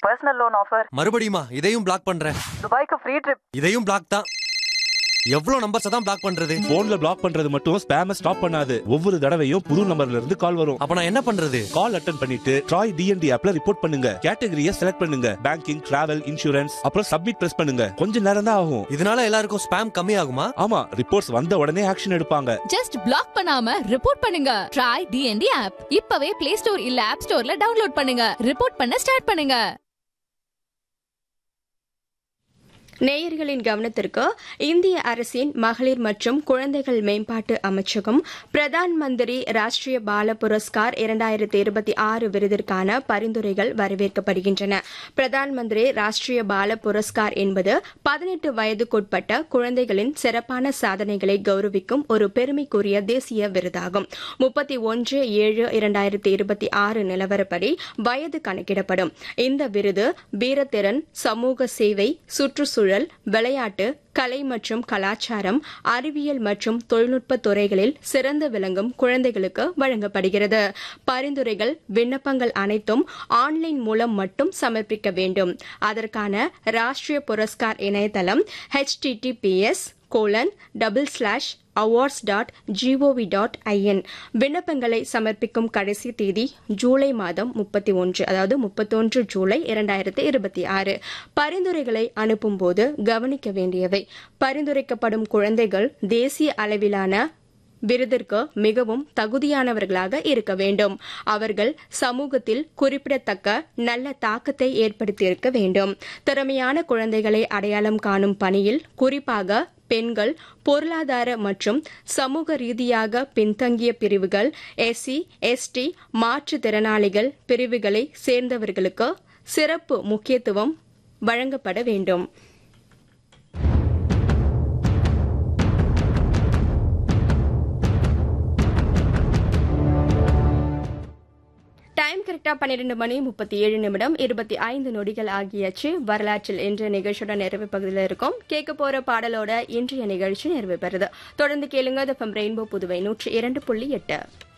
personal loan offer மறுபடியுமா இதையும் black பண்றேன் துபாய்க்கு ஃப்ரீ ட்ரிப் இதையும் பிளாக் தான் எவ்வளவு நம்பர்ஸ் தான் பிளாக் பண்றது போன்ல பிளாக் பண்றது மட்டும் ஸ்பேம ஸ்டாப் பண்ணாது ஒவ்வொரு தடவையும் புது நம்பர்ல இருந்து கால் வரும் அப்ப நான் என்ன பண்றது கால் அட்டன் பண்ணிட்டு ட்ராய் டிஎன்டி ஆப்ல ரிப்போர்ட் பண்ணுங்க கேட்டகரிய செலக்ட் பண்ணுங்க பேங்கிங் டிராவல் இன்சூரன்ஸ் அப்புறம் சப்மிட் பிரஸ் பண்ணுங்க கொஞ்ச நேரம் தான் ஆகும் இதனால எல்லாருக்கும் ஸ்பேம் கம்மி ஆகுமா ஆமா ரிப்போர்ட்ஸ் வந்த உடனே ஆக்ஷன் எடுப்பாங்க ஜஸ்ட் பிளாக் பண்ணாம ரிப்போர்ட் பண்ணுங்க ட்ரை டிஎன்டி ஆப் இப்பவே பிளே ஸ்டோர் இல்ல ஆப் ஸ்டோர்ல டவுன்லோட் பண்ணுங்க ரிப்போர்ட் பண்ண ஸ்டார்ட் பண்ணுங்க நேயர்களின் கவனத்திற்கு இந்திய அரசின் மகளிர் மற்றும் குழந்தைகள் மேம்பாட்டு அமைச்சகம் பிரதான் மந்திரி ராஷ்டிரிய பால புரஸ்கார் இரண்டாயிரத்தி இருபத்தி ஆறு விருதிற்கான பரிந்துரைகள் வரவேற்கப்படுகின்றன பிரதான் மந்திரி ராஷ்டிரிய பால புரஸ்கார் என்பது பதினெட்டு வயதுக்குட்பட்ட குழந்தைகளின் சிறப்பான சாதனைகளை கௌரவிக்கும் ஒரு பெருமைக்குரிய தேசிய விருதாகும் முப்பத்தி ஒன்று ஏழு இரண்டாயிரத்தி இருபத்தி ஆறு நிலவரப்படி வயது கணக்கிடப்படும் இந்த விருது வீரத்திறன் சமூக சேவை சுற்றுச்சூழல் விளையாட்டு கலை மற்றும் கலாச்சாரம் அறிவியல் மற்றும் தொழில்நுட்ப துறைகளில் சிறந்து விளங்கும் குழந்தைகளுக்கு வழங்கப்படுகிறது பரிந்துரைகள் விண்ணப்பங்கள் அனைத்தும் ஆன்லைன் மூலம் மட்டும் சமர்ப்பிக்க வேண்டும் அதற்கான ராஷ்டிரிய புரஸ்கார் இணையதளம் HTTPS colon double slash awards dot GOV dot IN விண்ணப்பங்களை சமர்ப்பிக்கும் கடைசி தேதி ஜூலை மாதம் முப்பத்தி ஒன்று அதாவது முப்பத்தொன்று ஜூலை இரண்டாயிரத்தி இருபத்தி ஆறு பரிந்துரைகளை அனுப்பும்போது கவனிக்க வேண்டியவை பரிந்துரைக்கப்படும் குழந்தைகள் தேசிய அளவிலான விருதிற்கு மிகவும் தகுதியானவர்களாக இருக்க வேண்டும் அவர்கள் சமூகத்தில் குறிப்பிடத்தக்க நல்ல தாக்கத்தை ஏற்படுத்தியிருக்க வேண்டும் திறமையான குழந்தைகளை அடையாளம் காணும் பணியில் குறிப்பாக பெண்கள் பொருளாதார மற்றும் சமூக ரீதியாக பின்தங்கிய பிரிவுகள் எஸ்சி எஸ்டி மாற்றுத்திறனாளிகள் பிரிவுகளை சேர்ந்தவர்களுக்கு சிறப்பு முக்கியத்துவம் வழங்கப்பட வேண்டும் டைம் கரெக்டாக பன்னிரெண்டு மணி முப்பத்தி ஏழு நிமிடம் இருபத்தி ஐந்து நொடிகள் ஆகியாச்சு வரலாற்றில் இன்றைய நிகழ்ச்சியோட நிறைவு பகுதியில் இருக்கும் கேட்க போற பாடலோட இன்றைய நிகழ்ச்சி நிறைவு பெறுது தொடர்ந்து கேளுங்க த ரெயின்போ புதுவை நூற்றி இரண்டு புள்ளி எட்டு